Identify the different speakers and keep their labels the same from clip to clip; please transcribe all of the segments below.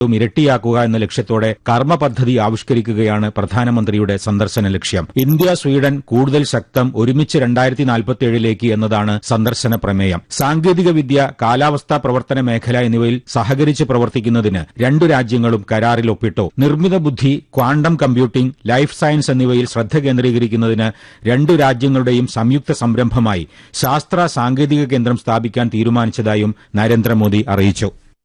Speaker 1: ഉം ഇരട്ടിയാക്കുക എന്ന ലക്ഷ്യത്തോടെ കർമ്മ പദ്ധതി ആവിഷ്കരിക്കുകയാണ് പ്രധാനമന്ത്രിയുടെ സന്ദർശന ലക്ഷ്യം ഇന്ത്യ സ്വീഡൻ കൂടുതൽ ശക്തം ഒരുമിച്ച് രണ്ടായിരത്തി നാൽപ്പത്തിയേഴിലേക്ക് എന്നതാണ് സന്ദർശന പ്രമേയം സാങ്കേതിക വിദ്യ കാലാവസ്ഥാ പ്രവർത്തന മേഖല എന്നിവയിൽ സഹകരിച്ച് പ്രവർത്തിക്കുന്നതിന് രണ്ടു രാജ്യങ്ങളും കരാറിൽ ഒപ്പിട്ടു നിർമ്മിത ബുദ്ധി ക്വാണ്ടം കമ്പ്യൂട്ടിംഗ് ലൈഫ് സയൻസ് എന്നിവയിൽ ശ്രദ്ധ കേന്ദ്രീകരിക്കുന്നതിന് രണ്ടു രാജ്യങ്ങളുടെയും സംയുക്ത സംരംഭമായി ശാസ്ത്ര സാങ്കേതിക കേന്ദ്രം സ്ഥാപിക്കാൻ തീരുമാനിച്ചതായും നരേന്ദ്രമോദി അറിയിച്ചു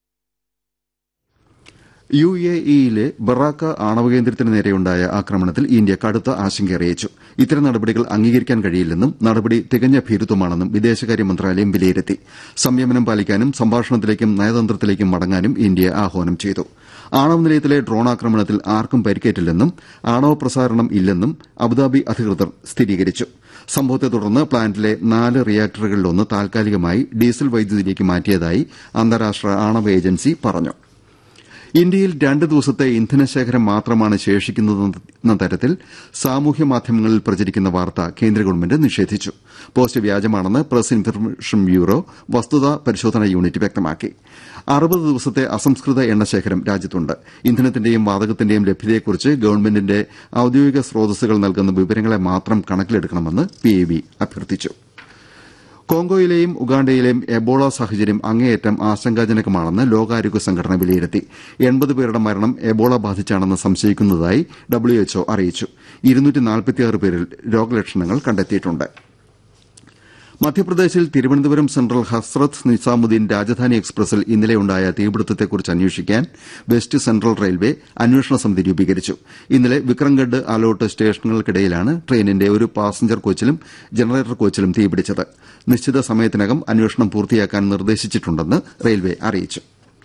Speaker 2: യു എ ഇയിലെ ബറാക്ക ആണവ കേന്ദ്രത്തിന് നേരെയുണ്ടായ ആക്രമണത്തിൽ ഇന്ത്യ കടുത്ത ആശങ്ക അറിയിച്ചു ഇത്തരം നടപടികൾ അംഗീകരിക്കാൻ കഴിയില്ലെന്നും നടപടി തികഞ്ഞ ഭീരുത്വമാണെന്നും വിദേശകാര്യ മന്ത്രാലയം വിലയിരുത്തി സംയമനം പാലിക്കാനും സംഭാഷണത്തിലേക്കും നയതന്ത്രത്തിലേക്കും മടങ്ങാനും ഇന്ത്യ ആഹ്വാനം ചെയ്തു ആണവ നിലയത്തിലെ ഡ്രോൺ ആക്രമണത്തിൽ ആർക്കും പരിക്കേറ്റില്ലെന്നും ആണവ പ്രസാരണം ഇല്ലെന്നും അബുദാബി അധികൃതർ സ്ഥിരീകരിച്ചു സംഭവത്തെ തുടർന്ന് പ്ലാന്റിലെ നാല് റിയാക്ടറുകളിലൊന്ന് താൽക്കാലികമായി ഡീസൽ വൈദ്യുതിയിലേക്ക് മാറ്റിയതായി അന്താരാഷ്ട്ര ആണവ ഏജൻസി പറഞ്ഞു ഇന്ത്യയിൽ രണ്ട് ദിവസത്തെ ഇന്ധനശേഖരം മാത്രമാണ് ശേഷിക്കുന്നതെന്ന തരത്തിൽ സാമൂഹ്യ മാധ്യമങ്ങളിൽ പ്രചരിക്കുന്ന വാർത്ത കേന്ദ്ര ഗവൺമെന്റ് നിഷേധിച്ചു പോസ്റ്റ് വ്യാജമാണെന്ന് പ്രസ് ഇൻഫർമേഷൻ ബ്യൂറോ വസ്തുതാ പരിശോധനാ യൂണിറ്റ് വ്യക്തമാക്കി അറുപത് ദിവസത്തെ അസംസ്കൃത എണ്ണശേഖരം രാജ്യത്തുണ്ട് ഇന്ധനത്തിന്റെയും വാതകത്തിന്റെയും ലഭ്യതയെക്കുറിച്ച് ഗവൺമെന്റിന്റെ ഔദ്യോഗിക സ്രോതസ്സുകൾ നൽകുന്ന വിവരങ്ങളെ മാത്രം കണക്കിലെടുക്കണമെന്ന് പിഐബി അഭ്യർത്ഥിച്ചു കോങ്കോയിലെയും ഉഗാണ്ടയിലെയും എബോള സാഹചര്യം അങ്ങേയറ്റം ആശങ്കാജനകമാണെന്ന് ലോകാരോഗ്യ സംഘടന വിലയിരുത്തി എൺപത് പേരുടെ മരണം എബോള ബാധിച്ചാണെന്ന് സംശയിക്കുന്നതായി ഡബ്ല്യുഎച്ച്ഒ അറിയിച്ചു പേരിൽ രോഗലക്ഷണങ്ങൾ കണ്ടെത്തിയിട്ടുണ്ട് മധ്യപ്രദേശിൽ തിരുവനന്തപുരം സെൻട്രൽ ഹസ്രത്ത് നിസാമുദ്ദീൻ രാജധാനി എക്സ്പ്രസിൽ ഇന്നലെയുണ്ടായ തീപിടുത്തത്തെക്കുറിച്ച് അന്വേഷിക്കാൻ വെസ്റ്റ് സെൻട്രൽ റെയിൽവേ അന്വേഷണ സമിതി രൂപീകരിച്ചു ഇന്നലെ വിക്രംഗഡ് അലോട്ട് സ്റ്റേഷനുകൾക്കിടയിലാണ് ട്രെയിനിന്റെ ഒരു പാസഞ്ചർ കോച്ചിലും ജനറേറ്റർ കോച്ചിലും തീപിടിച്ചത് നിശ്ചിത സമയത്തിനകം അന്വേഷണം പൂർത്തിയാക്കാൻ നിർദ്ദേശിച്ചിട്ടുണ്ടെന്ന് റെയിൽവേ അറിയിച്ചു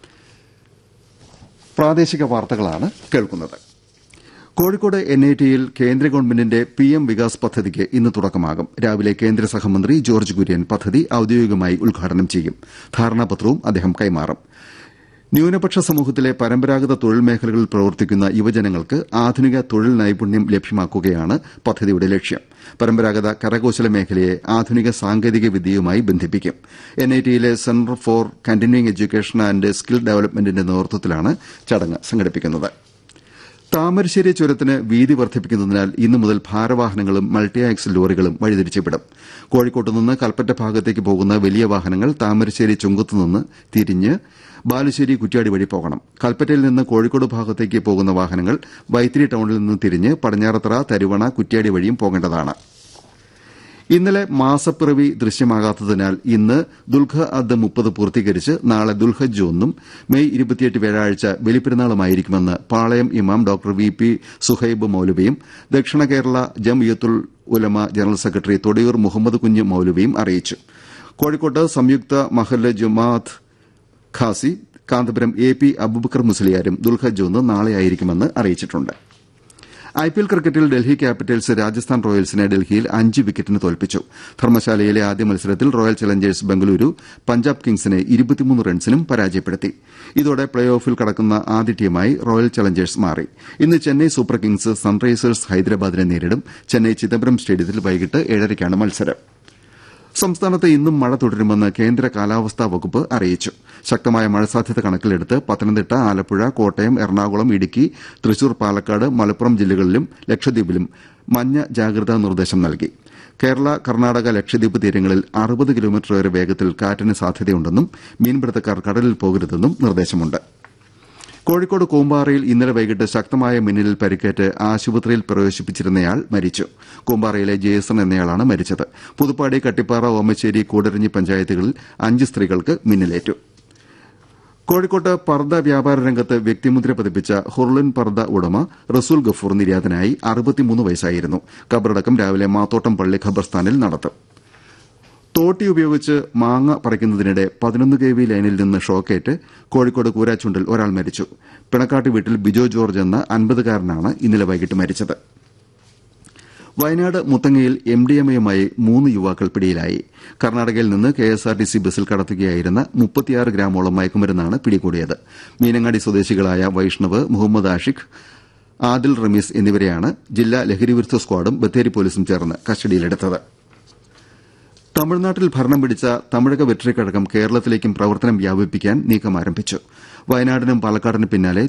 Speaker 2: പ്രാദേശിക വാർത്തകളാണ് കേൾക്കുന്നത് കോഴിക്കോട് എൻ ഐ ടിയിൽ കേന്ദ്ര ഗവൺമെന്റിന്റെ പി എം വികാസ് പദ്ധതിക്ക് ഇന്ന് തുടക്കമാകും രാവിലെ കേന്ദ്ര സഹമന്ത്രി ജോർജ് കുര്യൻ പദ്ധതി ഔദ്യോഗികമായി ഉദ്ഘാടനം ചെയ്യും ധാരണാപത്രവും അദ്ദേഹം കൈമാറും ന്യൂനപക്ഷ സമൂഹത്തിലെ പരമ്പരാഗത തൊഴിൽ മേഖലകളിൽ പ്രവർത്തിക്കുന്ന യുവജനങ്ങൾക്ക് ആധുനിക തൊഴിൽ നൈപുണ്യം ലഭ്യമാക്കുകയാണ് പദ്ധതിയുടെ ലക്ഷ്യം പരമ്പരാഗത കരകൌശല മേഖലയെ ആധുനിക സാങ്കേതിക വിദ്യയുമായി ബന്ധിപ്പിക്കും എൻ ഐ ടിയിലെ centre for continuing education and skill ഡെവലപ്മെന്റിന്റെ നേതൃത്വത്തിലാണ് ചടങ്ങ് സംഘടിപ്പിക്കുന്നത് താമരശ്ശേരി ചുരത്തിന് വീതി വർദ്ധിപ്പിക്കുന്നതിനാൽ ഇന്നു മുതൽ ഭാരവാഹനങ്ങളും മൾട്ടി ആക്സിൽ ലോറികളും വഴിതിരിച്ചുവിടും കോഴിക്കോട്ട് നിന്ന് കൽപ്പറ്റ ഭാഗത്തേക്ക് പോകുന്ന വലിയ വാഹനങ്ങൾ താമരശ്ശേരി ചുങ്കത്തുനിന്ന് തിരിഞ്ഞ് ബാലുശ്ശേരി കുറ്റ്യാടി വഴി പോകണം കൽപ്പറ്റയിൽ നിന്ന് കോഴിക്കോട് ഭാഗത്തേക്ക് പോകുന്ന വാഹനങ്ങൾ വൈത്തിരി ടൌണിൽ നിന്ന് തിരിഞ്ഞ് പടിഞ്ഞാറത്തറ തരുവണ കുറ്റ്യാടി വഴിയും പോകേണ്ടതാണ് ഇന്നലെ മാസപ്പിറവി ദൃശ്യമാകാത്തതിനാൽ ഇന്ന് ദുൽഖ അദ് മുപ്പത് പൂർത്തീകരിച്ച് നാളെ ദുൽഹജ്ജ് ഒന്നും മെയ് ഇരുപത്തിയെട്ട് വ്യാഴാഴ്ച ബലിപ്പെരുന്നാളുമായിരിക്കുമെന്ന് പാളയം ഇമാം ഡോക്ടർ വി പി സുഹൈബ് മൌലവിയും ദക്ഷിണ കേരള ജംഇയ്യത്തുൽ ഉലമ ജനറൽ സെക്രട്ടറി തൊടിയൂർ മുഹമ്മദ് കുഞ്ഞ് മൌലവിയും അറിയിച്ചു കോഴിക്കോട്ട് സംയുക്ത മഹല്ല് ജുമാഅത്ത് ഖാസി കാന്തപുരം എ പി അബുബക്കർ മുസ്ലിയാരും ദുൽഹജ്ജ് ഒന്ന് നാളെയായിരിക്കുമെന്ന് അറിയിച്ചിട്ടുണ്ട് ഐപിഎൽ ക്രിക്കറ്റിൽ ഡൽഹി ക്യാപിറ്റൽസ് രാജസ്ഥാൻ റോയൽസിനെ ഡൽഹിയിൽ അഞ്ച് വിക്കറ്റിന് തോൽപ്പിച്ചു ധർമ്മശാലയിലെ ആദ്യ മത്സരത്തിൽ റോയൽ ചലഞ്ചേഴ്സ് ബംഗളൂരു പഞ്ചാബ് കിങ്സിനെ റൺസിനും പരാജയപ്പെടുത്തി ഇതോടെ പ്ലേ ഓഫിൽ കടക്കുന്ന ആദ്യ ടീമായി റോയൽ ചലഞ്ചേഴ്സ് മാറി ഇന്ന് ചെന്നൈ സൂപ്പർ കിങ്സ് സൺറൈസേഴ്സ് ഹൈദരാബാദിനെ നേരിടും ചെന്നൈ ചിദംബരം സ്റ്റേഡിയത്തിൽ വൈകിട്ട് ഏഴരയ്ക്കാണ് മത്സരം സംസ്ഥാനത്ത് ഇന്നും മഴ തുടരുമെന്ന് കേന്ദ്ര കാലാവസ്ഥാ വകുപ്പ് അറിയിച്ചു ശക്തമായ മഴ സാധ്യത കണക്കിലെടുത്ത് പത്തനംതിട്ട ആലപ്പുഴ കോട്ടയം എറണാകുളം ഇടുക്കി തൃശൂർ പാലക്കാട് മലപ്പുറം ജില്ലകളിലും ലക്ഷദ്വീപിലും മഞ്ഞ ജാഗ്രതാ നിർദ്ദേശം നൽകി കേരള കർണാടക ലക്ഷദ്വീപ് തീരങ്ങളിൽ അറുപത് കിലോമീറ്റർ വരെ വേഗത്തിൽ കാറ്റിന് സാധ്യതയുണ്ടെന്നും മീൻപിടുത്തക്കാർ കടലിൽ പോകരുതെന്നും നിർദ്ദേശമുണ്ട് കോഴിക്കോട് കൂമ്പാറയിൽ ഇന്നലെ വൈകിട്ട് ശക്തമായ മിന്നലിൽ പരിക്കേറ്റ് ആശുപത്രിയിൽ പ്രവേശിപ്പിച്ചിരുന്നയാൾ മരിച്ചു കൂമ്പാറയിലെ ജേസൺ എന്നയാളാണ് മരിച്ചത് പുതുപ്പാടി കട്ടിപ്പാറ ഓമശ്ശേരി കൂടരഞ്ഞി പഞ്ചായത്തുകളിൽ അഞ്ച് സ്ത്രീകൾക്ക് മിന്നലേറ്റു കോഴിക്കോട്ട് പർദ്ദ വ്യാപാര രംഗത്ത് വ്യക്തിമുദ്ര പതിപ്പിച്ച ഹുർലിൻ പർദ്ദ ഉടമ റസൂൽ ഗഫൂർ നിര്യാതനായി അറുപത്തിമൂന്ന് വയസ്സായിരുന്നു കബറടക്കം രാവിലെ മാത്തോട്ടം പള്ളി ഖബർസ്ഥാനിൽ നടത്തും തോട്ടി ഉപയോഗിച്ച് മാങ്ങ പറിക്കുന്നതിനിടെ പതിനൊന്ന് കെ വി ലൈനിൽ നിന്ന് ഷോക്കേറ്റ് കോഴിക്കോട് കൂരാച്ചുണ്ടിൽ ഒരാൾ മരിച്ചു പിണക്കാട്ട് വീട്ടിൽ ബിജോ ജോർജ് എന്ന അൻപതുകാരനാണ് ഇന്നലെ വൈകിട്ട് മരിച്ചത് വയനാട് മുത്തങ്ങയിൽ എം ഡി എം എയുമായി മൂന്ന് യുവാക്കൾ പിടിയിലായി കർണാടകയിൽ നിന്ന് K S R T C ബസ്സിൽ കടത്തുകയായിരുന്ന മുപ്പത്തിയാറ് ഗ്രാമോളം മയക്കുമരുന്നാണ് പിടികൂടിയത് മീനങ്ങാടി സ്വദേശികളായ വൈഷ്ണവ് മുഹമ്മദ് ആഷിഖ് ആദിൽ റമീസ് എന്നിവരെയാണ് ജില്ലാ ലഹരിവിരുദ്ധ സ്ക്വാഡും ബത്തേരി പോലീസും ചേർന്ന് കസ്റ്റഡിയിലെടുത്തത് തമിഴ്നാട്ടിൽ ഭരണം പിടിച്ച തമിഴക വെട്രിക്കഴകം കേരളത്തിലേക്കും പ്രവർത്തനം വ്യാപിപ്പിക്കാൻ നീക്കം ആരംഭിച്ചു വയനാടിനും പാലക്കാടിനും പിന്നാലെ